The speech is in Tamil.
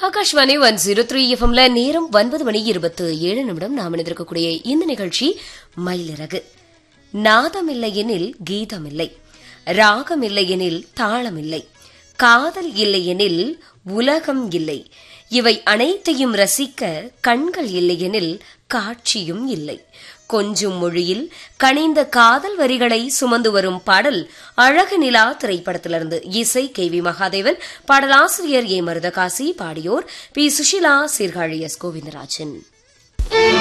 ஆகாஷ்வாணி ஒன் ஜீரோ த்ரீ எஃப்எம்ல நேரம் ஒன்பது மணி இருபத்து ஏழு நிமிடம் நாம் இணைந்திருக்கக்கூடிய இந்த நிகழ்ச்சி மயிலிறகு நாதம் இல்லை எனில் கீதம் இல்லை ராகம் இல்லை எனில் தாளம் இல்லை காதல் இல்லை எனில் உலகம் இல்லை இவை அனைத்தையும் ரசிக்க கண்கள் இல்லையெனில் காட்சியும் இல்லை கொஞ்சும் மொழியில் கனிந்த காதல் வரிகளை சுமந்து வரும் பாடல் அழகு நிலா திரைப்படத்திலிருந்து இசை கே வி மகாதேவன் பாடலாசிரியர் ஏ மருதகாசி பாடியோர் பி சுஷிலா சீர்காழி எஸ் கோவிந்தராஜன்